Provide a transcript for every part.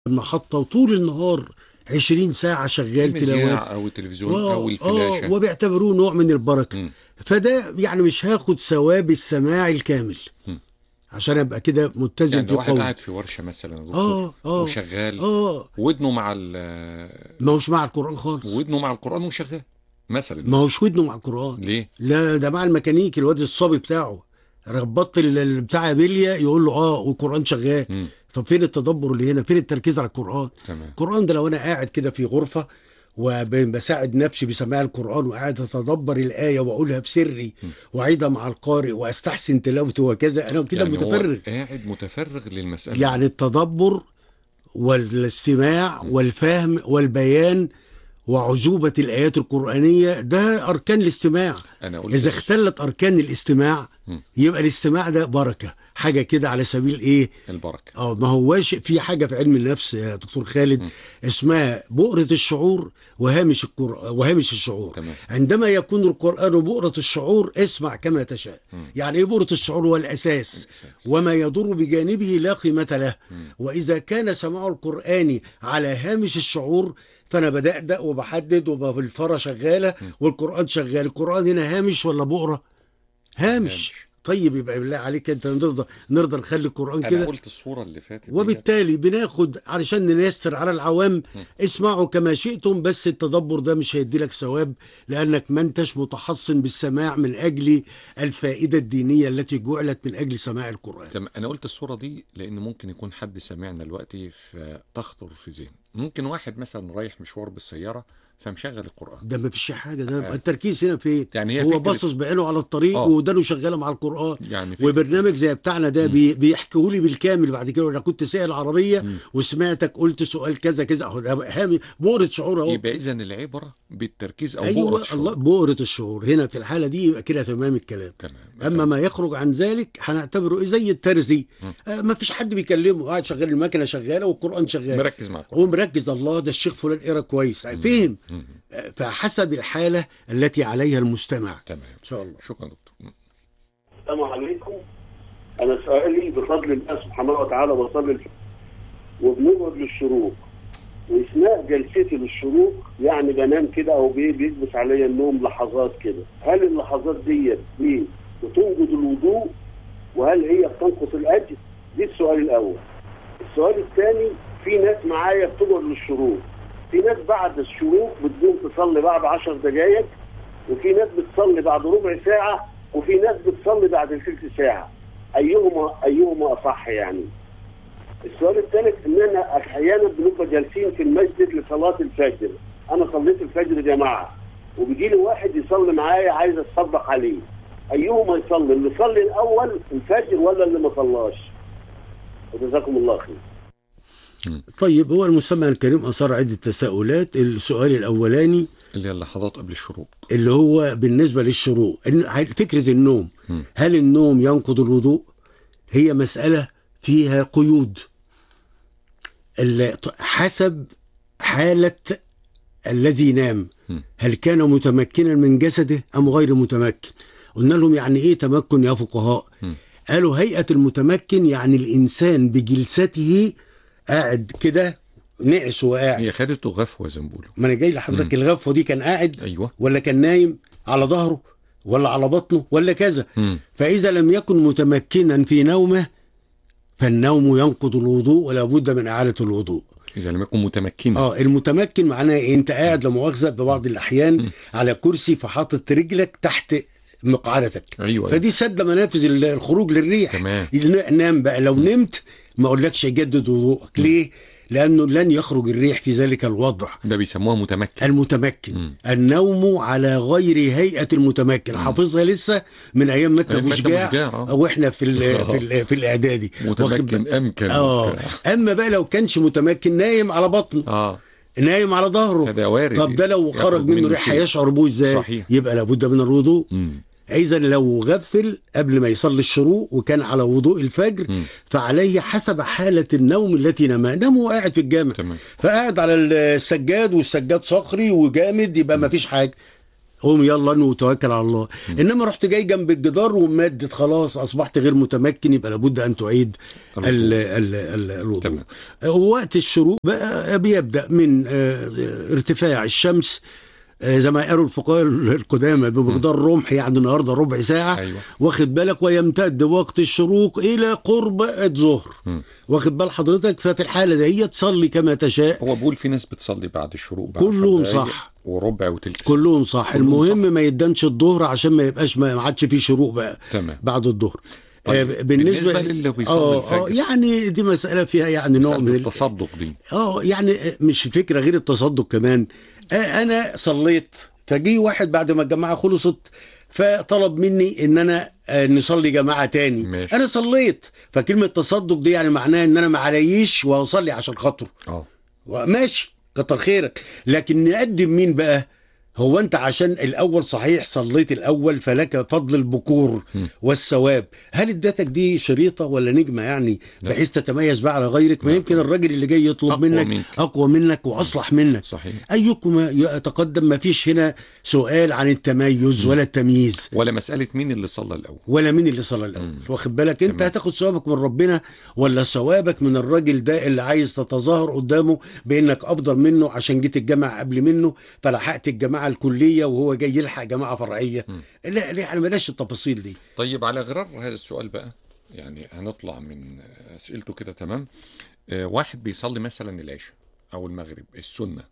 المحطة وطول النهار 20 ساعة شغال تلاوات المذياع او التلفزيون آه، او الفلاشه آه وبيعتبروه نوع من البركة مم. فده يعني مش هاخد ثواب السماع الكامل مم. عشان ابقى كده ملتزم يعني في لو واحد قولي قاعد في ورشه مثلا يا دكتور اه اه وشغال اه ودنه مع ال- ما هوش مع القرآن خالص ودنه مع القران وشغال مثلا ما هوش ودنه مع القرآن ليه؟ لا ده مع الميكانيكي الواد الصبي بتاعه ربطت ال- ال- بتاع بليا يقول له اه والقرآن شغال مم. طب فين التدبر اللي هنا فين التركيز على القرآن تمام القرآن ده لو أنا قاعد كده في غرفة وبساعد نفسي بسماع القرآن وقاعد أتدبر الآية وأقولها بسري وأعيدها مع القارئ وأستحسن تلاوته وكذا أنا كده يعني هو متفرغ قاعد متفرغ للمساله يعني التدبر والاستماع والفهم والبيان وعجوبة الآيات القرآنية ده أركان الاستماع انا قلت إذا اختلت أركان الاستماع مم. يبقى الاستماع ده بركة حاجة كده على سبيل إيه البركه اه ما هواش في حاجه في علم النفس يا دكتور خالد م. اسمها بؤره الشعور وهامش الكر... وهامش الشعور تمام عندما يكون القران بؤره الشعور اسمع كما تشاء م. يعني ايه بؤره الشعور هو الاساس وما يضر بجانبه لا قيمه له م. واذا كان سماع القران على هامش الشعور فانا بدأدأ وبحدد وبقى الفرة شغاله والقران شغال القران هنا هامش ولا بؤره هامش هامش. طيب يبقى بالله عليك انت نرضى نرضى نخلي القران انا كده قلت الصوره اللي فاتت ديت. وبالتالي بناخد علشان نيسر على العوام اسمعوا كما شئتم بس التدبر ده مش هيدي لك ثواب لانك ما انتش متحصن بالسماع من اجل الفائده الدينيه التي جعلت من اجل سماع القران تمام انا قلت الصوره دي لان ممكن يكون حد سامعنا دلوقتي فتخطر في ذهنه ممكن واحد مثلا رايح مشوار بالسياره فمشغل القران ده ما فيش حاجه ده آه. التركيز هنا فين يعني هي هو فكرة- باصص بعينه على الطريق آه. ودانه شغاله مع القران يعني فكرة- وبرنامج زي بتاعنا ده مم. بي بيحكوا لي بالكامل بعد كده انا كنت سائل عربيه مم. وسمعتك قلت سؤال كذا كذا اهو ده هامي بؤره شعور اهو يبقى اذا العبره بالتركيز او ايوه بؤرة الشعور. الله بؤره الشعور هنا في الحاله دي يبقى كده تمام الكلام تمام اما ما يخرج عن ذلك هنعتبره زي الترزي مم. آه ما فيش حد بيكلمه قاعد شغال المكنه شغاله والقران شغال مركز مع القران هو مركز الله ده الشيخ فلان قرا كويس فهم مم. آه، فحسب الحاله التي عليها المستمع تمام ان شاء الله شكرا دكتور مم. السلام عليكم انا سؤالي بفضل الله سبحانه وتعالى بصلي الفجر وبنقعد للشروق واثناء جلستي للشروق يعني بنام كده او بي- بيكبس عليا النوم لحظات كده هل اللحظات ديت دي بتنقض الوضوء وهل هي بتنقص الاجر دي السؤال الاول السؤال الثاني في ناس معايا بتقعد للشروق في ناس بعد الشروق بتقوم تصلي بعد عشر دقائق وفي ناس بتصلي بعد ربع ساعة وفي ناس بتصلي بعد ثلث ساعة أيهما أيهما أصح يعني السؤال الثالث إن أنا أحيانا بنبقى جالسين في المسجد لصلاة الفجر أنا صليت الفجر جماعة وبيجي لي واحد يصلي معايا عايز أتصدق عليه أيهما يصلي اللي صلي الأول الفجر ولا اللي ما صلاش وجزاكم الله خير طيب هو المستمع الكريم اثار عده تساؤلات السؤال الاولاني اللي هي اللحظات قبل الشروق اللي هو بالنسبه للشروق إن- فكره النوم مم. هل النوم ينقض الوضوء هي مساله فيها قيود ال- حسب حاله الذي نام مم. هل كان متمكنا من جسده ام غير متمكن قلنا لهم يعني ايه تمكن يا فقهاء مم. قالوا هيئه المتمكن يعني الانسان بجلسته قاعد كده نعس وقاعد هي خدته غفوه زي ما بيقولوا ما انا جاي لحضرتك الغفوه دي كان قاعد ايوه ولا كان نايم على ظهره ولا على بطنه ولا كذا مم. فإذا لم يكن متمكنا في نومه فالنوم ينقض الوضوء ولا بد من إعادة الوضوء اذا لم يكن متمكنا اه المتمكن معناه إيه؟ انت قاعد لمؤاخذة في بعض الأحيان على كرسي فحاطط رجلك تحت مقعدتك ايوه فدي سد منافذ ال- الخروج للريح تمام. ن- نام بقى لو نمت ما اقولكش جدد وضوءك ليه لأنه لن يخرج الريح في ذلك الوضع ده بيسموها متمكن المتمكن مم. النوم على غير هيئة المتمكن حافظها لسه من أيام مكتب أيام مكتب مشجاع مشجاع، آه. واحنا في ال آه. في, ال في الاعدادي واخد متمكن بالك؟ امكن اه وبتاع. اما بقى لو كانش متمكن نايم على بطنه اه نايم على ظهره فده وارد طب ده لو يخرج خرج منه منه ريح شيء. هيشعر بيه ازاي صحيح. يبقى لابد من الوضوء مم. اذا لو غفل قبل ما يصلي الشروق وكان على وضوء الفجر مم. فعليه حسب حالة النوم التي نامها نام وهو قاعد في الجامع تمام فقاعد على السجاد والسجاد صخري وجامد يبقى ما فيش حاجة قوم يلا انوي وتوكل على الله انما رحت جاي جنب الجدار ومادت خلاص اصبحت غير متمكن يبقى لابد ان تعيد ال- ال- ال- الوضوء تمام. وقت الشروق بقى بيبدا من آه، ارتفاع الشمس آه، زي ما قالوا الفقهاء القدامى بمقدار رمح يعني النهارده ربع ساعه أيوة. واخد بالك ويمتد وقت الشروق الى قرب الظهر مم. واخد بال حضرتك ففي الحاله دي تصلي كما تشاء هو بقول في ناس بتصلي بعد الشروق بعد كلهم عشر دقايق صح. وربع وتلت كلهم صح كلهم المهم ما يدنش الظهر عشان ما يبقاش ما ما عادش فيه شروق بقى تمام بعد الظهر طيب، آه، بالنسبة للي بيصلي آه، آه، الفجر. يعني دي مسألة فيها يعني نوع مسألة من ال- التصدق دي اه يعني مش فكره غير التصدق كمان آه انا صليت فجي واحد بعد ما الجماعه خلصت فطلب مني ان انا آه نصلي جماعه تاني ماشي. انا صليت فكلمه تصدق دي يعني معناها ان انا ما عليش واصلي عشان خاطره اه ماشي كتر خيرك لكن نقدم مين بقى هو انت عشان الاول صحيح صليت الاول فلك فضل البكور م. والثواب هل ادتك دي شريطه ولا نجمه يعني لا. بحيث تتميز بقى على غيرك ما لا. يمكن الراجل اللي جاي يطلب أقوى منك منك. اقوى منك واصلح منك صحيح ايكما يتقدم ما فيش هنا سؤال عن التميز ولا التمييز ولا مسألة مين اللي صلى الأول ولا مين اللي صلى الاول مم. واخد بالك انت تمام. هتاخد ثوابك من ربنا ولا ثوابك من الراجل ده اللي عايز تتظاهر قدامه بانك افضل منه عشان جيت الجامعه قبل منه فلحقت الجماعه الكليه وهو جاي يلحق جماعه فرعيه مم. لا لا يعني بلاش التفاصيل دي طيب على غرار هذا السؤال بقى يعني هنطلع من أسئلته كده تمام آه، واحد بيصلي مثلا العشاء أو المغرب السنة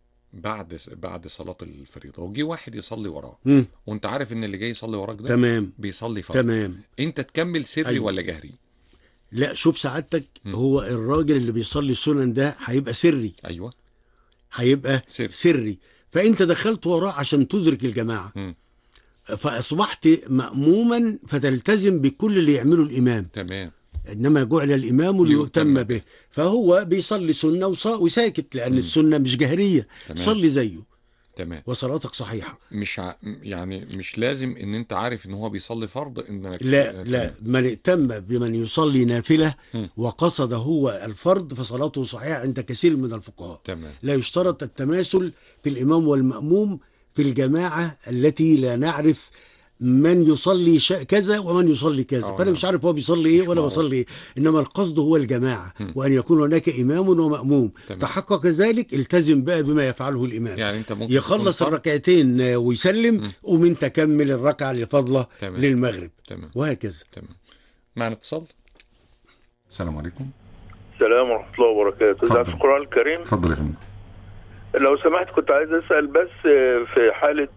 بعد بعد صلاة الفريضة وجي واحد يصلي وراه مم. وانت عارف ان اللي جاي يصلي وراك ده تمام بيصلي فرض تمام انت تكمل سري أيوة. ولا جهري لا شوف سعادتك مم. هو الراجل اللي بيصلي السنن ده هيبقى سري ايوه هيبقى سري سري فانت دخلت وراه عشان تدرك الجماعه مم. فاصبحت ماموما فتلتزم بكل اللي يعمله الامام تمام انما جعل الامام ليؤتم ليؤتم به فهو بيصلي سنه وص- وساكت لان مم. السنه مش جهريه تمام. صلي زيه تمام وصلاتك صحيحه مش ع... يعني مش لازم ان انت عارف ان هو بيصلي فرض انك لا لا من ائتم بمن يصلي نافله مم. وقصد هو الفرض فصلاته صحيحه عند كثير من الفقهاء تمام لا يشترط التماثل في الامام والماموم في الجماعه التي لا نعرف من يصلي شا- كذا ومن يصلي كذا آه، فانا نعم. مش عارف هو بيصلي ايه مش ولا معروف. بيصلي ايه انما القصد هو الجماعه مم. وان يكون هناك امام وماموم تمام. تحقق ذلك التزم بقى بما يفعله الامام يعني انت ممكن يخلص تكون فرض. الركعتين آه، ويسلم مم. ومن تكمل الركعه اللي فاضله تمام. للمغرب تمام وهكذا تمام معنا اتصال السلام عليكم السلام ورحمة الله وبركاته اتفضل. ده في القرآن الكريم اتفضل يا فندم لو سمحت كنت عايز أسأل بس في حالة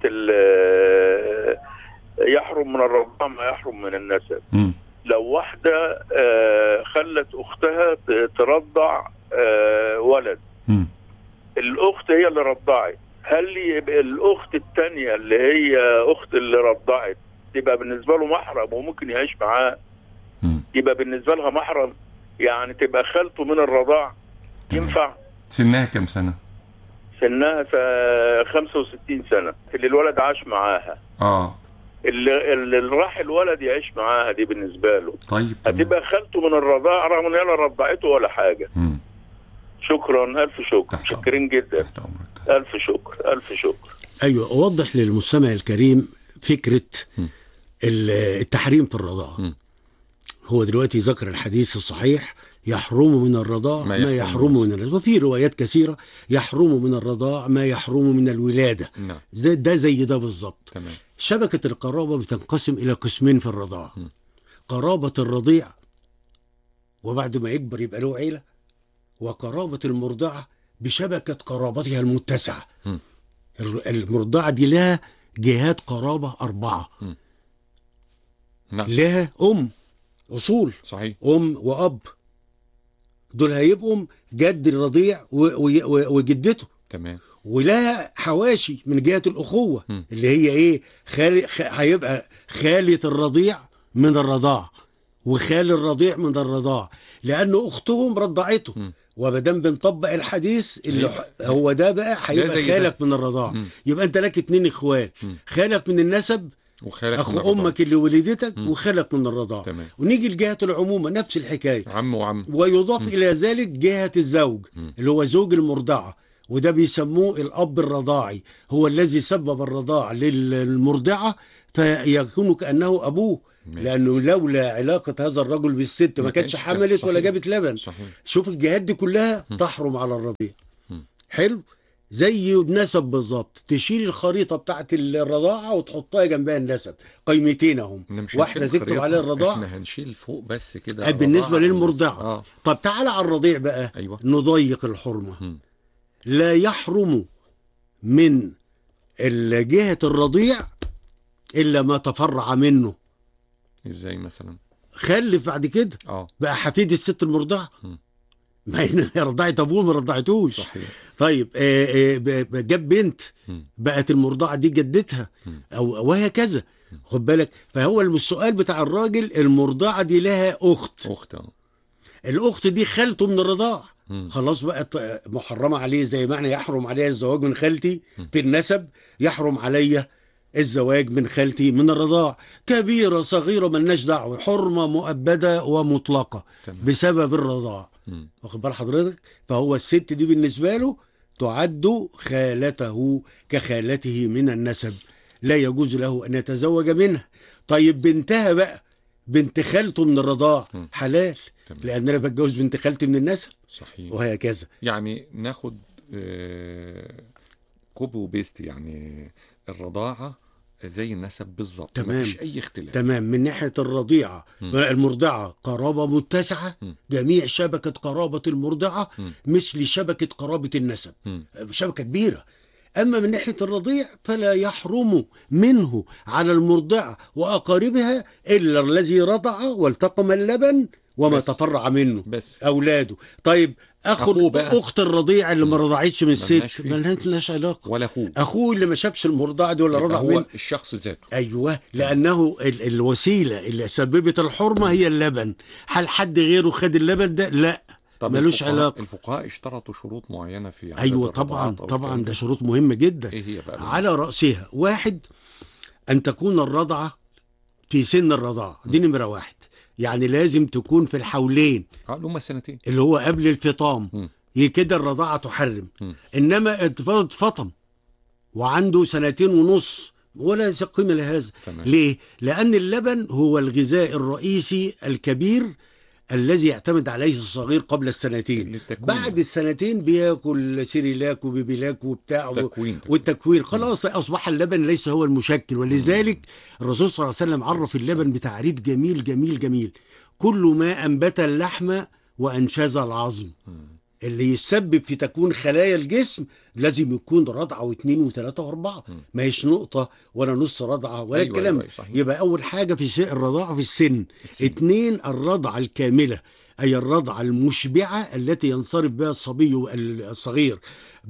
ال- يحرم من الرضاعة ما يحرم من النسب مم. لو واحدة آه، خلت أختها ت- ترضع آه، ولد مم. الأخت هي اللي رضعت هل يبقى الأخت التانية اللي هي أخت اللي رضعت تبقى بالنسبة له محرم وممكن يعيش معاه مم. يبقى بالنسبة لها محرم يعني تبقى خالته من الرضاع تمام. ينفع سنها كام سنة؟ سنها ف- 65 سنة اللي الولد عاش معاها اه اللي, اللي راح الولد يعيش معاها دي بالنسبة له طيب تمام. هتبقى خالته من الرضاعة رغم ان هي لا رضعته ولا حاجة مم. شكرا ألف شكر تحت شكرين جدا تحت امرك ألف شكر ألف شكر ايوه اوضح للمستمع الكريم فكره مم. ال- التحريم في الرضاعه مم. هو دلوقتي ذكر الحديث الصحيح يحرم من الرضاع ما ما, يحرم يحرم من من الرضاع وفي روايات كثيره يحرم من الرضاع ما يحرم من الولاده نعم زي ده زي ده بالظبط تمام شبكه القرابه بتنقسم الى قسمين في الرضاعه م. قرابه الرضيع وبعد ما يكبر يبقى له عيله وقرابه المرضعه بشبكه قرابتها المتسعه م. الر- المرضعه دي لها جهات قرابه اربعه نعم لها ام اصول صحيح ام واب دول هيبقوا جد الرضيع و- و- و- وجدته تمام ولها حواشي من جهه الاخوه م. اللي هي ايه خالي خ... هيبقى خاله الرضيع من الرضاع وخال الرضيع من الرضاع لانه اختهم رضعته م. وما دام بنطبق الحديث اللي أيوة. ح- هو ده بقى هيبقى زي ده. خالك من الرضاعه م. يبقى انت لك اتنين اخوات م. خالك من النسب وخالك من اخو الرضاعة. امك اللي ولدتك م. وخالك من الرضاعه تمام ونيجي لجهه العمومه نفس الحكايه عم وعم ويضاف م. الى ذلك جهه الزوج م. اللي هو زوج المرضعه وده بيسموه الاب الرضاعي هو الذي سبب الرضاع للمرضعه فيكون كانه ابوه ماشي. لانه لولا علاقه هذا الرجل بالست ما ما كانتش كانش- حملت ولا صحيح. جابت لبن صحيح شوف الجهات دي كلها م. تحرم على الرضيع م. حلو زي النسب بالظبط تشيل الخريطه بتاعت الرضاعه وتحطها جنبها النسب قيمتين اهم إحنا مش واحده هنشيل تكتب خريطة، عليها الرضاعه احنا هنشيل فوق بس كده آه، بالنسبة الرضاعة للمرضعة. اه طب تعالى على الرضيع بقى ايوه نضيق الحرمه مم. لا يحرم من جهه الرضيع الا ما تفرع منه ازاي مثلا خلف بعد كده اه بقى حفيد الست المرضعه مم. ما هي رضعت ابوه ما رضعتوش صحيح طيب آه، آه، ب- ب- جاب بنت مم. بقت المرضعه دي جدتها مم. او وهكذا خد بالك فهو السؤال بتاع الراجل المرضعه دي لها اخت اخت اه الاخت دي خالته من الرضاع مم. خلاص بقت آه، محرمه عليه زي ما احنا يحرم عليها الزواج من خالتي في النسب يحرم عليا الزواج من خالتي من الرضاع كبيره صغيره ملناش دعوه حرمه مؤبده ومطلقه تمام بسبب الرضاع مم. واخد بال حضرتك فهو الست دي بالنسبه له تعد خالته كخالته من النسب لا يجوز له ان يتزوج منها طيب بنتها بقى بنت خالته من الرضاع م. حلال تمام. لان انا بتجوز بنت خالتي من النسب صحيح وهكذا يعني ناخد آه، كوبي وبيست يعني الرضاعة زي النسب بالظبط تمام. مفيش أي اختلاف تمام من ناحيه الرضيعه م. المرضعه قرابه متسعه م. جميع شبكه قرابه المرضعه م. مثل شبكه قرابه النسب مم. شبكة كبيرة أما من ناحية الرضيع فلا يحرم منه على المرضعة وأقاربها إلا الذي رضع والتقم اللبن وما بس. تفرع منه بس أولاده طيب أخو أخوه بقى. أخت الرضيع اللي ما رضعتش من ملناش الست فيه. ملهاش علاقة ولا أخوه أخوه اللي ما شافش المرضعة دي ولا يبقى رضع هو منه الشخص ذاته ايوه لانه ال الوسيله اللي سببت الحرمه هي اللبن هل حد غيره خد اللبن ده لا طب ملوش الفقهاء- علاقة. الفقهاء اشترطوا شروط معينة في عدد ايوه طبعا الرضعات أو طبعا الكلام ده شروط مهمه جدا ايه هي بقى على رأسها واحد أن تكون الرضعة في سن الرضاعة دي نمرة واحد يعني لازم تكون في الحولين اه اللي هم سنتين اللي هو قبل الفطام مم. هي كده الرضاعة تحرم مم. إنما اتفضل فطم وعنده سنتين ونص ولا قيمة لهذا تمام ليه؟ لأن اللبن هو الغذاء الرئيسي الكبير الذي يعتمد عليه الصغير قبل السنتين للتكوين. بعد السنتين بياكل سيريلاك وبيبيلاك وبتاع تكوين والتكوين خلاص اصبح اللبن ليس هو المشكل ولذلك الرسول صلى الله عليه وسلم عرف اللبن بتعريف جميل جميل جميل كل ما انبت اللحم وانشز العظم مم. اللي يسبب في تكوين خلايا الجسم لازم يكون رضعه واثنين وثلاثه واربعه مم. ما هيش نقطه ولا نص رضعه ولا أيوة، الكلام أيوة، صحيح. يبقى اول حاجه في شيء الرضاعه في السن السن. اثنين الرضعه الكامله أي الرضعة المشبعة التي ينصرف بها الصبي الصغير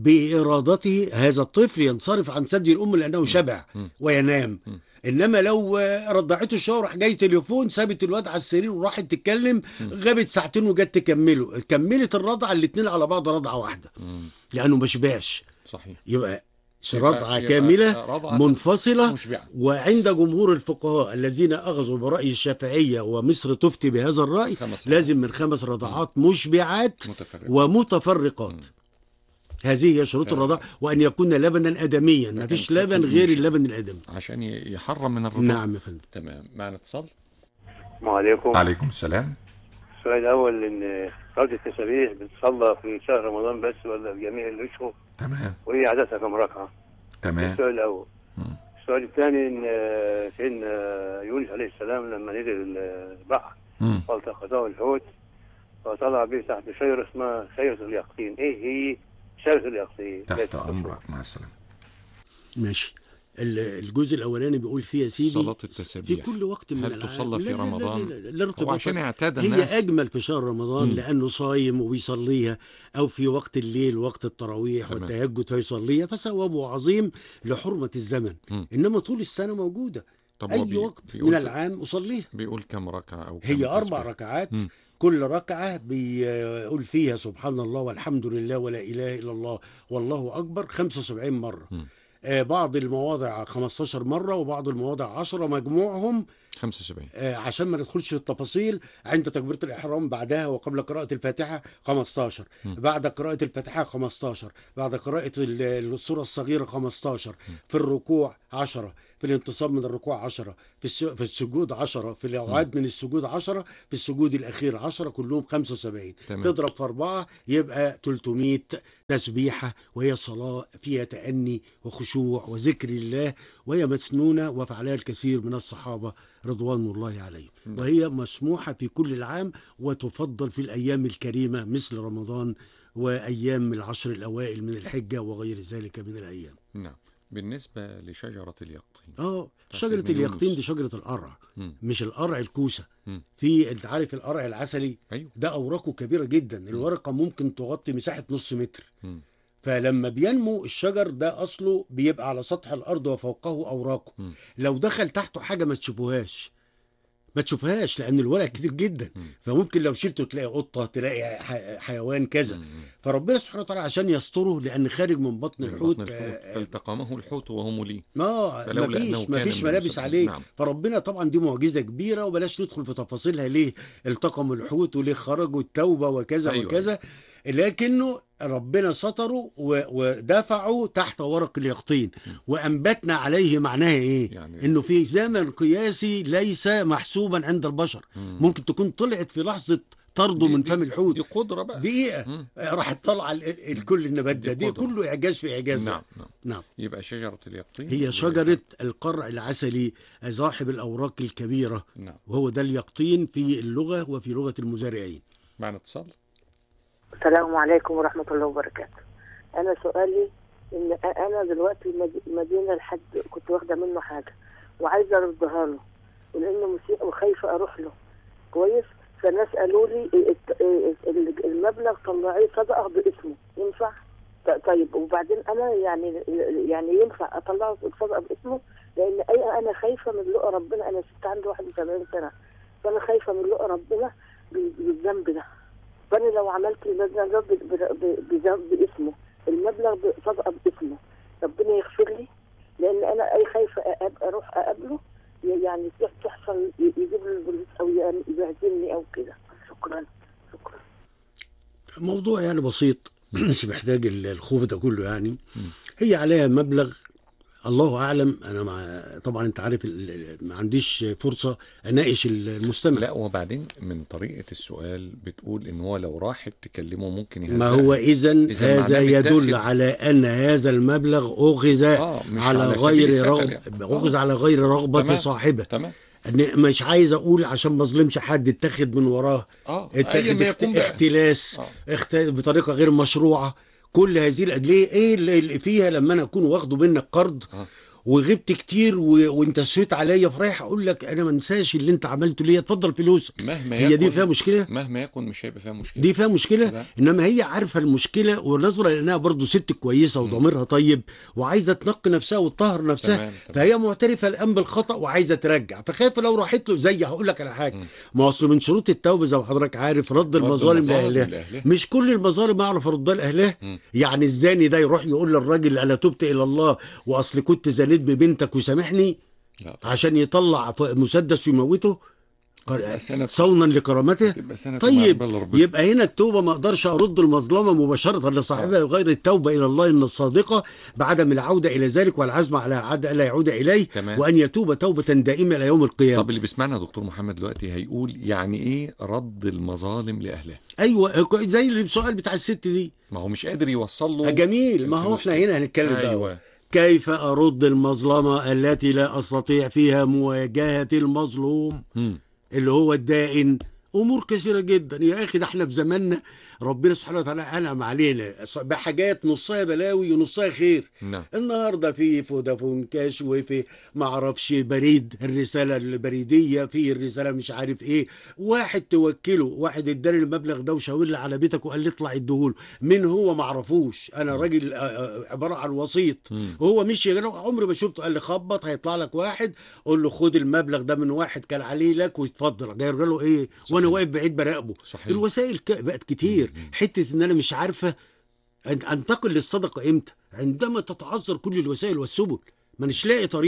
بإرادته هذا الطفل ينصرف عن ثدي الأم لأنه شبع مم. وينام مم. انما لو رضعته الشهر راح جاي تليفون سابت الواد على السرير وراحت تتكلم غابت ساعتين وجت تكمله كملت الرضعه الاثنين على بعض رضعه واحده مم. لانه ما شبعش صحيح يبقى يبقى- رضعه يبقى كامله رضعة منفصله مشبعة وعند جمهور الفقهاء الذين اخذوا براي الشافعيه ومصر تفتي بهذا الراي خمس لازم من خمس رضعات مشبعات متفرقة ومتفرقات مم. هذه هي شروط فعلا. الرضاعه وان يكون لبنا ادميا ما لكن فيش في لبن التكوين غير مش- اللبن الادمي عشان ي- يحرم من الرضاعة نعم يا فندم تمام معنا اتصال السلام عليكم عليكم السلام السؤال الأول إن صلاة التسابيح بتصلى في شهر رمضان بس ولا في جميع الأشهر تمام وهي عددها كم ركعة؟ تمام السؤال الأول مم. السؤال الثاني إن آه، سيدنا يونس عليه السلام لما نزل البحر مم. فالتقطه الحوت فطلع به تحت شجرة اسمها شجرة اليقطين إيه هي شجرة اليقطين؟ تحت امرك مع السلامه ماشي ال- الجزء الاولاني بيقول فيه يا سيدي صلاة في التسابيح. كل وقت من هل العام تصلى في لا- لا- لا- رمضان؟ لا- لا- لا هو ارتباط عشان اعتاد هي الناس اجمل في شهر رمضان مم. لانه صايم وبيصليها او في وقت الليل وقت التراويح تمام. والتهجد فيصليها فثوابه عظيم لحرمه الزمن مم. انما طول السنه موجوده طب هو اي بي- وقت بيقول من العام اصليها بيقول كم ركعة أو كم هي اربع تسبيح؟ ركعات مم. كل ركعه بيقول فيها سبحان الله والحمد لله ولا اله الا الله والله اكبر 75 مره مم. آه، بعض المواضع 15 مره وبعض المواضع 10 مجموعهم 75 آه، عشان ما ندخلش في التفاصيل عند تكبيرة الإحرام بعدها وقبل قراءة الفاتحة 15 بعد قراءة الفاتحة 15 بعد قراءة ال- السورة الصغيرة 15 في الركوع 10 في الانتصاب من الركوع 10 في الس- في السجود 10 في الأوعاد من السجود 10 في السجود الأخير 10 كلهم 75 تمام. تضرب في أربعة يبقى 300 تسبيحة وهي صلاة فيها تأني وخشوع وذكر الله وهي مسنونة وفعلها الكثير من الصحابة رضوان الله عليهم وهي مسموحة في كل العام وتفضل في الأيام الكريمة مثل رمضان وأيام العشر الأوائل من الحجة وغير ذلك من الأيام نعم بالنسبة لشجرة اليقطين اه بتاعت شجرة سيدنا اليقطين يونس. دي شجرة القرع مم. مش القرع الكوسة مم. في انت عارف القرع العسلي أيوه ده أوراقه كبيرة جدا الورقة ممكن تغطي مساحة نص متر مم. فلما بينمو الشجر ده اصله بيبقى على سطح الارض وفوقه اوراقه مم. لو دخل تحته حاجه ما تشوفوهاش ما تشوفهاش لان الورق كتير جدا مم. فممكن لو شلته تلاقي قطه تلاقي ح- حيوان كذا مم. فربنا سبحانه وتعالى عشان يستره لان خارج من بطن من الحوت بطن الحوت آه، فالتقمه الحوت وهو مليم اه فلولا ما أنه فيش ما كان فيش من ملابس المسبحين. عليه نعم. فربنا طبعا دي معجزه كبيره وبلاش ندخل في تفاصيلها ليه التقموا الحوت وليه خرجوا التوبه وكذا أيوة. وكذا لكنه ربنا ستره و- ودفعه تحت ورق اليقطين وانبتنا عليه معناها ايه يعني- انه في زمن قياسي ليس محسوبا عند البشر مم. ممكن تكون طلعت في لحظه طرده دي- من دي- فم الحوت دي قدرة بقى دقيقه مم. راحت طالعه ال- ال- كل النبات ده دي دي قدرة. كله اعجاز في اعجاز نعم نعم نعم يبقى شجرة اليقطين هي شجرة القرع العسلي صاحب الأوراق الكبيرة نعم وهو ده اليقطين في اللغة وفي لغة المزارعين معنا اتصال السلام عليكم ورحمة الله وبركاته أنا سؤالي إن أ- أنا دلوقتي مد- مدينة لحد كنت واخدة منه حاجة وعايزة أردها له ولأنه مسيء وخايفة أروح له كويس فالناس قالوا لي الت- ال- المبلغ طلعيه صدقة باسمه ينفع؟ ط- طيب وبعدين أنا يعني يعني ينفع أطلعه صدقة باسمه لأن أي أنا خايفة من لقى ربنا أنا ست عندي 71 سنة فأنا خايفة من لقى ربنا بال- بالذنب ده فانا لو عملت المبلغ ده ب- ب- ب- بذنب باسمه المبلغ ب- صدقه باسمه ربنا يغفر لي لان انا اي خايفه أب- اروح اقابله ي- يعني تحصل ي- يجيب لي البوليس او ي- يبهدلني او كده شكرا شكرا موضوع يعني بسيط مش محتاج ال- الخوف ده كله يعني هي عليها مبلغ الله اعلم انا مع طبعا انت عارف ال- ال- ما عنديش فرصه اناقش المستمع لا وبعدين من طريقة السؤال بتقول ان هو لو راحت تكلمه ممكن يهزأ ما هو اذا إذا هذا معناه يدل متاخد. على ان هذا المبلغ اخذ آه، مش على على سبيل غير السفل رغب يعني. اخذ آه. على غير رغبه تمام. صاحبه تمام إن مش عايز اقول عشان ما اظلمش حد اتخذ من وراه اه اي اتخذ ما اخت... يكون بقى اختلاس آه. اخت... بطريقه غير مشروعه كل هذه الادليه ايه اللي اللي فيها لما انا اكون واخده منك قرض آه. وغبت كتير و... وانت سيت عليا فرايح اقول لك انا ما انساش اللي انت عملته ليا اتفضل فلوسك مهما هي دي يكن- فيها مشكله مهما يكن مش هيبقى فيها مشكلة دي فيها مشكله لا. انما هي عارفه المشكله ونظرا لانها برضو ست كويسه وضميرها طيب وعايزه تنقي نفسها وتطهر نفسها تمام، تمام. فهي معترفه الان بالخطا وعايزه ترجع فخايفه لو راحت له زي هقول لك على حاجه مم. ما اصل من شروط التوبه زي ما حضرتك عارف رد المظالم لاهلها لأهلها. مش كل المظالم اعرف اردها لاهلها مم. يعني الزاني ده يروح يقول للراجل انا تبت الى الله واصل كنت زانيت ببنتك وسامحني لا طبعا. عشان يطلع ف- مسدس ويموته تبقى سنة صونا لكرامته تبقى سنة طيب مع ربنا. يبقى هنا التوبه ما اقدرش ارد المظلمه مباشره لصاحبها غير التوبه الى الله ان الصادقه بعدم العوده الى ذلك والعزم على عد لا يعود اليه تمام. وان يتوب توبه دائمه الى يوم القيامه طب اللي بيسمعنا يا دكتور محمد دلوقتي هيقول يعني ايه رد المظالم لاهلها ايوه زي السؤال بتاع الست دي ما هو مش قادر يوصل له جميل ما هو الفلوس احنا دي. هنا هنتكلم بقى أيوة. كيف ارد المظلمه التي لا استطيع فيها مواجهه المظلوم مم. اللي هو الدائن امور كثيره جدا يا اخي ده احنا في زماننا ربنا سبحانه وتعالى انعم علينا بحاجات نصها بلاوي ونصها خير نعم النهارده في فودافون كاش وفي ما اعرفش بريد الرساله البريديه في الرساله مش عارف ايه واحد توكله واحد اداني المبلغ ده وشاور لي على بيتك وقال لي اطلع اديهوله مين هو ما اعرفوش انا راجل آه، آه، عباره عن وسيط مم. وهو مشي أنا عمري ما شفته قال لي خبط هيطلع لك واحد قول له خد المبلغ ده من واحد كان عليه لك واتفضل جاي له ايه وانا واقف بعيد براقبه صحيح. الوسائل ك- بقت كتير حته ان انا مش عارفه أن- انتقل للصدقه امتى عندما تتعذر كل الوسائل والسبل ما نش لاقي طريقه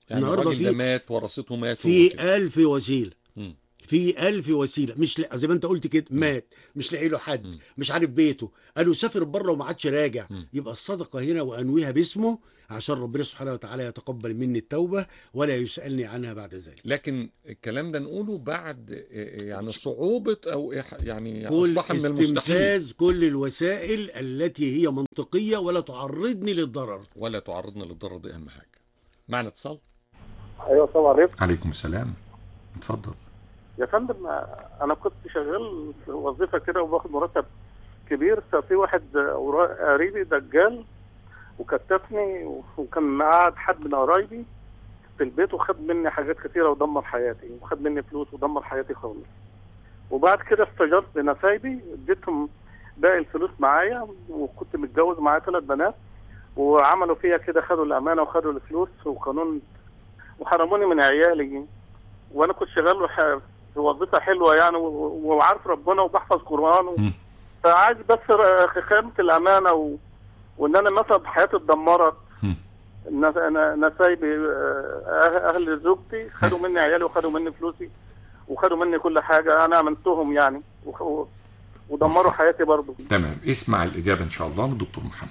يعني النهارده الراجل ده في مات ورثته ماتوا في وكده. ألف وسيله مم. في ألف وسيله مش لا زي ما انت قلت كده مات مش لاقي له حد مش عارف بيته قالوا سافر بره وما عادش راجع مم. يبقى الصدقه هنا وانويها باسمه عشان ربنا سبحانه وتعالى يتقبل مني التوبه ولا يسالني عنها بعد ذلك لكن الكلام ده نقوله بعد آه، يعني صعوبة أو إح- يعني كل أصبح من المستحيل استنفاذ كل الوسائل التي هي منطقيه ولا تعرضني للضرر ولا تعرضنا للضرر دي أهم حاجة معنا اتصال ايوه السلام عليكم عليكم السلام اتفضل يا فندم انا كنت شغال في وظيفه كده وباخد مرتب كبير ففي واحد ورا- قريبي دجال وكتفني وكان قاعد حد من قرايبي في البيت وخد مني حاجات كتيره ودمر حياتي وخد مني فلوس ودمر حياتي خالص وبعد كده استجرت لنسايبي اديتهم باقي الفلوس معايا وكنت متجوز معايا ثلاث بنات وعملوا فيا كده خدوا الامانه وخدوا الفلوس وقانون وحرموني من عيالي وانا كنت شغال وح- في وظيفه حلوه يعني و- وعارف ربنا وبحفظ قران و... مم. فعايز بس ر- خيانه الامانه و... وان انا مثلا حياتي اتدمرت مم. الناس- انا نسايبي آه، اهل زوجتي خدوا مني عيالي وخدوا مني فلوسي وخدوا مني كل حاجه انا امنتهم يعني وخ- و... ودمروا حياتي برضو تمام اسمع الإجابة إن شاء الله من الدكتور محمد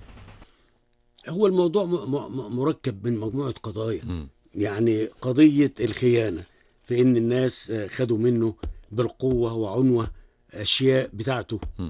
هو الموضوع م- م- مركب من مجموعه قضايا مم. يعني قضية الخيانة في إن الناس آه، خدوا منه بالقوة وعنوة أشياء بتاعته م.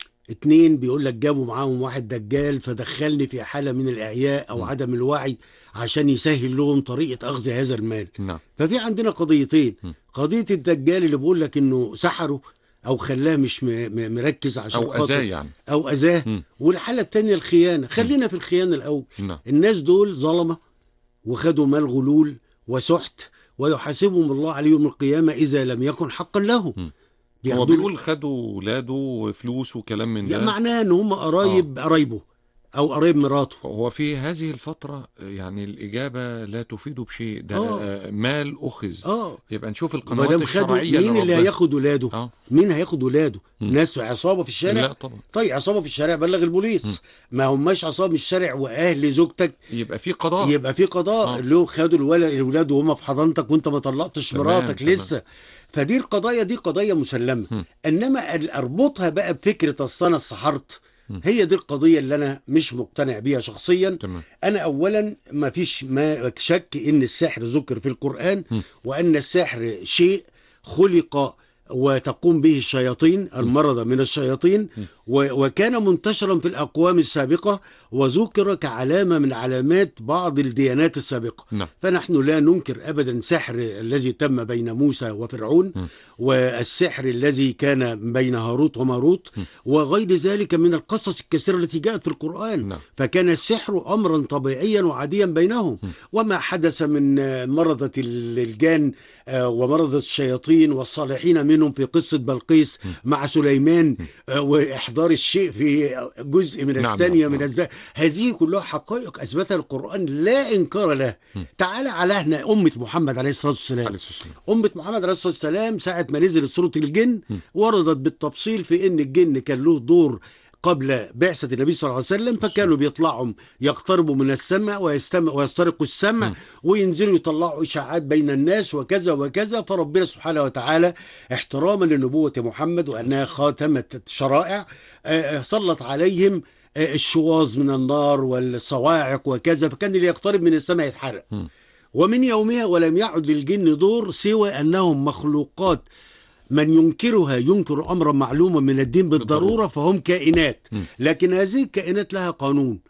اتنين بيقول لك جابوا معاهم واحد دجال فدخلني في حالة من الإعياء أو م. عدم الوعي عشان يسهل لهم طريقة أخذ هذا المال نعم ففي عندنا قضيتين م. قضية الدجال اللي بيقول لك إنه سحره أو خلاه مش م- م- مركز عشان أو خاطر أذاه يعني أو أذاه م. والحالة التانية الخيانة خلينا في الخيانة الأول نعم الناس دول ظلمة وخدوا مال غلول وسحت ويحاسبهم الله عليه يوم القيامة إذا لم يكن حقا لهم مم. هو بياخدوا- بيقول خدوا ولاده وفلوس وكلام من يعني ده معناه ان هم قرايب قرايبه او قرايب مراته هو في هذه الفترة يعني الإجابة لا تفيد بشيء ده آه. آه، مال أخذ اه يبقى نشوف ما القنوات دام خدوا الشرعية مين اللي ربنا- هياخد ولاده اه مين هياخد ولاده مم. ناس في عصابه في الشارع لا طبعا طيب عصابه في الشارع بلغ البوليس ما هماش عصابه في الشارع واهل زوجتك يبقى في قضاء يبقى في قضاء آه. اللي هو خدوا الولد الولاد وهم في حضانتك وانت ما طلقتش تمام، مراتك تمام. لسه فدي القضايا دي قضايا مسلمه مم. انما ال- اربطها بقى بفكره اصل انا السحرت مم. هي دي القضيه اللي انا مش مقتنع بيها شخصيا تمام انا اولا ما فيش ما شك ان السحر ذكر في القران م. وان السحر شيء خلق وتقوم به الشياطين المرضى من الشياطين و- وكان منتشرا في الاقوام السابقه وذكر كعلامه من علامات بعض الديانات السابقه نعم فنحن لا ننكر ابدا سحر الذي تم بين موسى وفرعون م. والسحر الذي كان بين هاروت وماروت م. وغير ذلك من القصص الكثيره التي جاءت في القران نعم فكان السحر امرا طبيعيا وعاديا بينهم وما حدث من آه، مرضة ال- الجان آه، ومرضة الشياطين والصالحين منهم في قصة بلقيس مع سليمان آه، وإحضار الشيء في جزء من نعم، الثانية نعم، من نعم. الز... هذه كلها حقائق أثبتها القرآن لا إنكار له تعال على احنا أمة محمد عليه الصلاة والسلام عليه الصلاة والسلام أمة محمد عليه الصلاة والسلام ساعة ما نزلت سورة الجن وردت بالتفصيل في إن الجن كان له دور قبل بعثة النبي صلى الله عليه وسلم فكانوا بيطلعوا يقتربوا من السماء ويستمع ويسترقوا السمع وينزلوا يطلعوا إشاعات بين الناس وكذا وكذا فربنا سبحانه وتعالى احتراما لنبوة محمد وأنها خاتمة شرائع آه، آه، سلط عليهم آه، الشواظ من النار والصواعق وكذا فكان اللي يقترب من السماء يتحرق ومن يومها ولم يعد للجن دور سوى أنهم مخلوقات من ينكرها ينكر أمرا معلوما من الدين بالضرورة فهم كائنات لكن هذه الكائنات لها قانون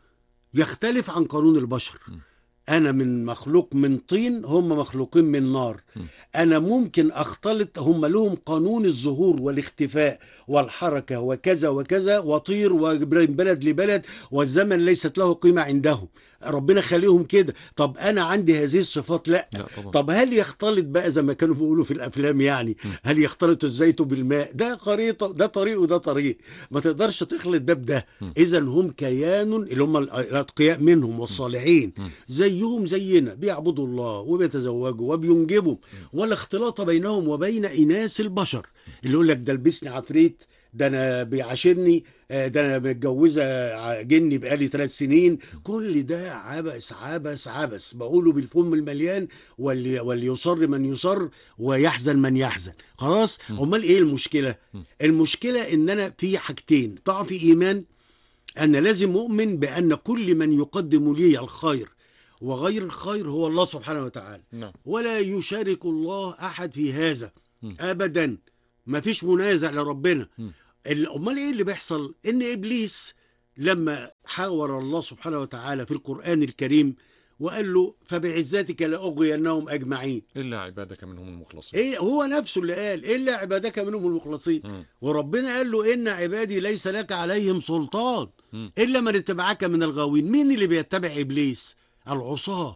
يختلف عن قانون البشر أنا من مخلوق من طين هم مخلوقين من نار أنا ممكن أختلط هم لهم قانون الظهور والاختفاء والحركة وكذا وكذا وطير وبين بلد لبلد والزمن ليست له قيمة عندهم ربنا خليهم كده طب أنا عندي هذه الصفات لا لا طبعا طب هل يختلط بقى زي ما كانوا بيقولوا في الافلام يعني هل يختلط الزيت بالماء ده خريطه ده طريق وده طريق ما تقدرش تخلط ده بده اذا هم كيان اللي هم الاتقياء منهم والصالحين زيهم زينا بيعبدوا الله وبيتزوجوا وبينجبوا ولا اختلاط بينهم وبين اناث البشر اللي يقول لك ده لبسني عفريت ده انا بيعاشرني آه، ده انا متجوزه ع- جني بقالي ثلاث سنين كل ده عبث عبث عبث بقوله بالفم المليان واللي واللي يصر من يصر ويحزن من يحزن خلاص امال ايه المشكله المشكله ان انا في حاجتين ضعف ايمان أنا لازم مؤمن بأن كل من يقدم لي الخير وغير الخير هو الله سبحانه وتعالى نعم ولا يشارك الله أحد في هذا م. أبدا ما فيش منازع لربنا م. ال- أمال إيه اللي بيحصل إن إبليس لما حاور الله سبحانه وتعالى في القرآن الكريم وقال له فبعزتك لأغوينهم أجمعين الا عبادك منهم المخلصين إيه هو نفسه اللي قال إلا عبادك منهم المخلصين مم. وربنا قال له إن عبادي ليس لك عليهم سلطان مم. إلا من اتبعك من الغاوين مين اللي بيتبع إبليس العصاة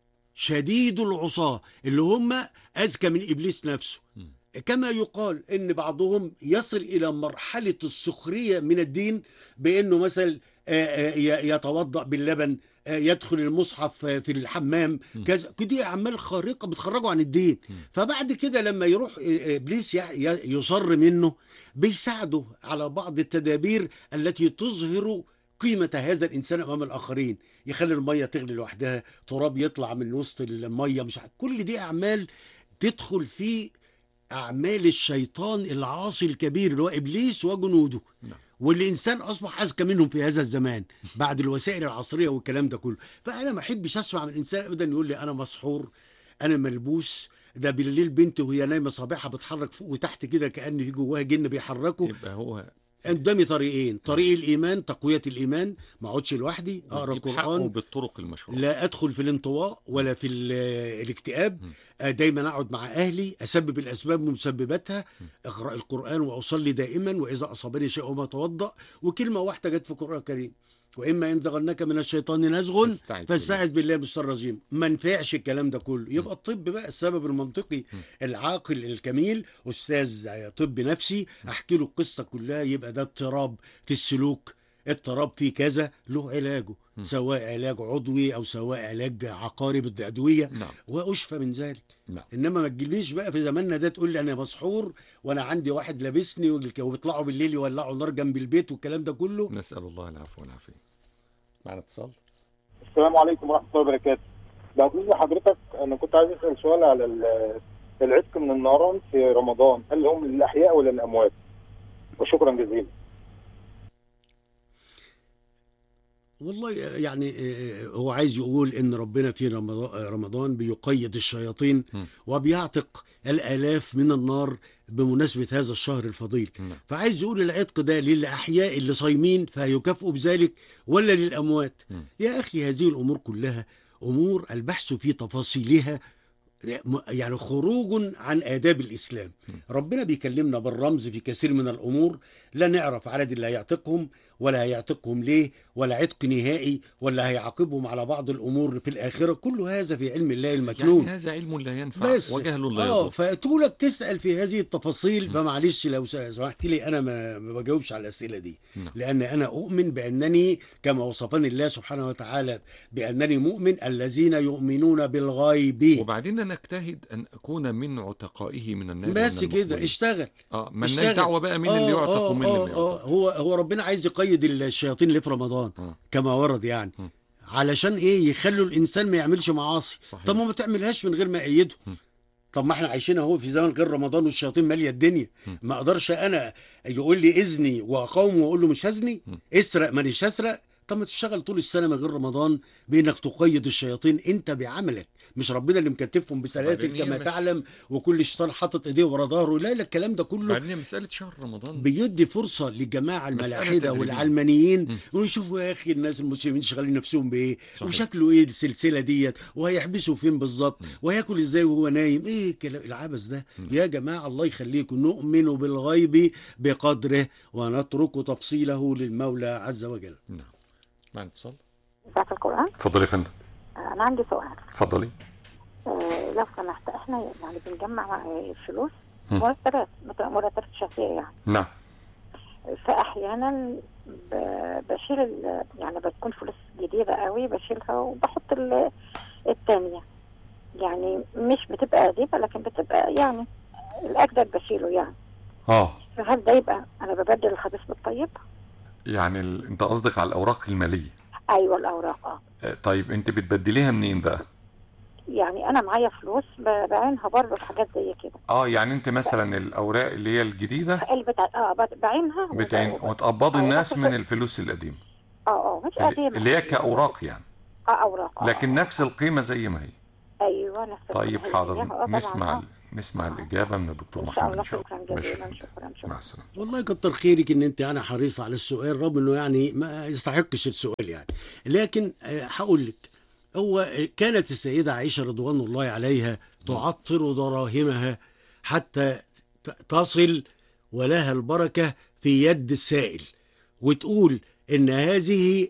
شديد العصاة اللي هم أذكى من إبليس نفسه مم. كما يقال ان بعضهم يصل الى مرحله السخريه من الدين بانه مثلا آه، آه، ي- يتوضا باللبن آه، يدخل المصحف آه، في الحمام كذا دي اعمال خارقه بتخرجه عن الدين فبعد كده لما يروح آه، ابليس ي- ي- يصر منه بيساعده على بعض التدابير التي تظهر قيمة هذا الإنسان أمام الآخرين يخلي المية تغلي لوحدها تراب يطلع من وسط المية مش عارف. كل دي أعمال تدخل في أعمال الشيطان العاصي الكبير اللي هو إبليس وجنوده نعم. والإنسان أصبح أذكى منهم في هذا الزمان بعد الوسائل العصرية والكلام ده كله فأنا ما أحبش أسمع من إنسان أبدا يقول لي أنا مسحور أنا ملبوس ده بالليل بنتي وهي نايمه صابعها بتحرك فوق وتحت كده كان في جواها جن بيحركه يبقى هو قدامي طريقين طريق الايمان تقويه الايمان ما اقعدش لوحدي اقرا يجيب حقه القران بالطرق المشروعه لا ادخل في الانطواء ولا في ال- الاكتئاب آه، دايما اقعد مع اهلي اسبب الاسباب ومسبباتها اقرا القران واصلي دائما واذا اصابني شيء ما اتوضا وكلمه واحده جت في القران الكريم واما ينزغنك من الشيطان نزغ فاستعذ فاستعذ بالله من الشر الرجيم ما نفعش الكلام ده كله يبقى الطب بقى السبب المنطقي العاقل الكميل استاذ طب نفسي احكي له القصه كلها يبقى ده اضطراب في السلوك اضطراب في كذا له علاجه سواء علاج عضوي او سواء علاج عقاري بالادويه نعم واشفى من ذلك نعم انما ما تجيليش بقى في زماننا ده تقول لي انا مسحور وانا عندي واحد لابسني والك- وبيطلعوا بالليل يولعوا نار جنب البيت والكلام ده كله نسال الله العفو والعافيه معنا اتصال السلام عليكم ورحمه الله وبركاته. بعد اذن حضرتك انا كنت عايز اسال سؤال على ال- العتق من النيران في رمضان هل هم للاحياء ولا للاموات؟ وشكرا جزيلا. والله يعني آه، هو عايز يقول ان ربنا في رمضان رمضان بيقيد الشياطين م. وبيعتق الالاف من النار بمناسبه هذا الشهر الفضيل نعم. فعايز يقول العتق ده للاحياء اللي صايمين فهيكافئوا بذلك ولا للاموات م. يا اخي هذه الامور كلها امور البحث في تفاصيلها م- يعني خروج عن آداب الإسلام ربنا بيكلمنا بالرمز في كثير من الأمور لا نعرف عدد اللي هيعتقهم ولا هيعتقهم ليه ولا عتق نهائي ولا هيعاقبهم على بعض الأمور في الآخرة كل هذا في علم الله المكنون يعني هذا علم لا ينفع بس وجهل لا اه يضر فطولك تسال في هذه التفاصيل فمعلش لو س- سمحت لي انا ما ما بجاوبش على الاسئله دي نعم. لان انا اؤمن بانني كما وصفني الله سبحانه وتعالى بانني مؤمن الذين يؤمنون بالغيب وبعدين انا اجتهد ان اكون من عتقائه من النار بس ومن كده المقبولين. اشتغل اه مالناش اشتغل. دعوه بقى مين اللي آه، يعتق آه، ومين اللي آه، ما آه، يعتق هو هو ربنا عايز يقيد الشياطين اللي في رمضان آه. كما ورد يعني م. علشان ايه يخلوا الانسان ما يعملش معاصي صحيح. طب ما ما تعملهاش من غير ما ايده م. طب ما احنا عايشين اهو في زمن غير رمضان والشياطين ماليه الدنيا ما اقدرش انا يقول لي اذني واقاومه واقول له مش هزني اسرق مانيش هسرق طب ما تشتغل طول السنه من غير رمضان بانك تقيد الشياطين انت بعملك مش ربنا اللي مكتفهم بسلاسل وبعدين هي كما مس- تعلم وكل شيطان حاطط ايديه ورا ظهره لا لا الكلام ده كله بعدين مساله شهر رمضان بيدي فرصه للجماعه مسألة الملاحده تدريبية. والعلمانيين ويشوفوا يا اخي الناس المسلمين شغالين نفسهم بايه صحيح. وشكله ايه السلسله ديت وهيحبسوا فين بالظبط وهياكل ازاي وهو نايم ايه الكلام العبث ده يا جماعه الله يخليكم نؤمن بالغيب بقدره ونترك تفصيله للمولى عز وجل نعم معنا اتصال بتاعت القرآن اتفضلي يا فندم أنا عندي سؤال اتفضلي آه لو سمحت إحنا يعني بنجمع آه، فلوس مم. مرتبات مت- مرتبات شهرية يعني نعم فأحيانا ب- بشيل ال- يعني بتكون فلوس جديدة قوي بشيلها وبحط ال- التانية يعني مش بتبقى قديمة لكن بتبقى يعني الأجدد بشيله يعني اه فهل ده يبقى أنا ببدل الخبيث بالطيب؟ يعني ال... انت قصدك على الاوراق الماليه ايوه الاوراق اه آه، طيب انت بتبدليها منين بقى يعني انا معايا فلوس ب- بعينها برضه في حاجات زي كده اه يعني انت مثلا الاوراق اللي هي الجديده اللي بتاع اه بت- بعينها وب- بتعين وب- وتقبضي آه، الناس وباخد- من الفلوس القديمه اه اه مش اللي قديمة اللي هي كاوراق يعني اه اوراق آه. لكن نفس القيمه زي ما هي ايوه نفس طيب الحاجة. حاضر آه، طبعاً، نسمع آه. نسمع الاجابه من الدكتور ان شاء محمد الله ان شاء شكرا الله ماشي يا جزيلا فندم. شكرا مع شكرا السلامه والله كتر خيرك ان انت يعني حريصه على السؤال رغم انه يعني ما يستحقش السؤال يعني لكن آه، هقول لك هو آه، كانت السيده عائشه رضوان الله عليها تعطر دراهمها حتى ت- تصل ولها البركه في يد السائل وتقول ان هذه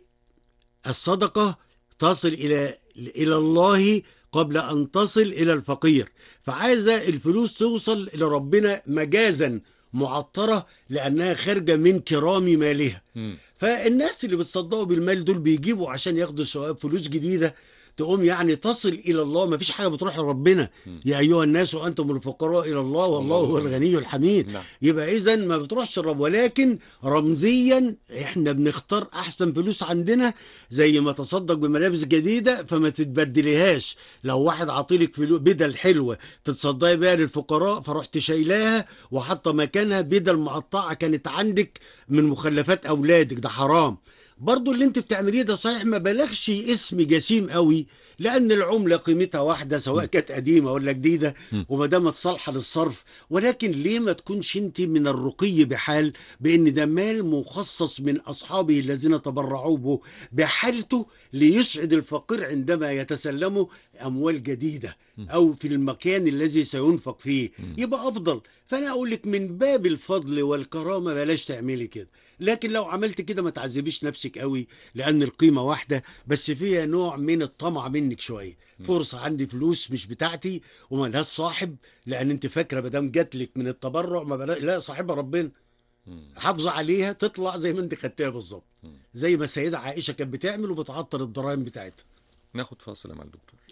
الصدقه تصل الى الى الله قبل ان تصل الى الفقير فعايزه الفلوس توصل لربنا مجازا معطره لانها خارجه من كرام مالها مم. فالناس اللي بتصدقوا بالمال دول بيجيبوا عشان ياخدوا ثواب فلوس جديده تقوم يعني تصل الى الله ما فيش حاجه بتروح لربنا يا ايها الناس وانتم الفقراء الى الله والله هو الغني الحميد نعم. يبقى اذا ما بتروحش للرب ولكن رمزيا احنا بنختار احسن فلوس عندنا زي ما تصدق بملابس جديده فما تتبدليهاش لو واحد عاطيلك فلوس بدل حلوه تتصدقي بيها للفقراء فرحت شايلاها وحاطه مكانها بدل مقطعه كانت عندك من مخلفات اولادك ده حرام برضو اللي انت بتعمليه ده صحيح ما بلغش اسم جسيم قوي لان العمله قيمتها واحده سواء كانت قديمه ولا جديده وما دامت صالحه للصرف ولكن ليه ما تكونش انت من الرقي بحال بان ده مال مخصص من اصحابه الذين تبرعوا به بحالته ليسعد الفقير عندما يتسلموا اموال جديده او في المكان الذي سينفق فيه يبقى افضل فانا اقول لك من باب الفضل والكرامه بلاش تعملي كده لكن لو عملت كده ما تعذبيش نفسك قوي لان القيمه واحده بس فيها نوع من الطمع منك شويه فرصه عندي فلوس مش بتاعتي وملهاش صاحب لان انت فاكره ما دام جات لك من التبرع ما بلا... لا صاحبها ربنا حافظه عليها تطلع زي ما انت خدتها بالظبط زي ما السيده عائشه كانت بتعمل وبتعطر الضرائب بتاعتها ناخد فاصل مع الدكتور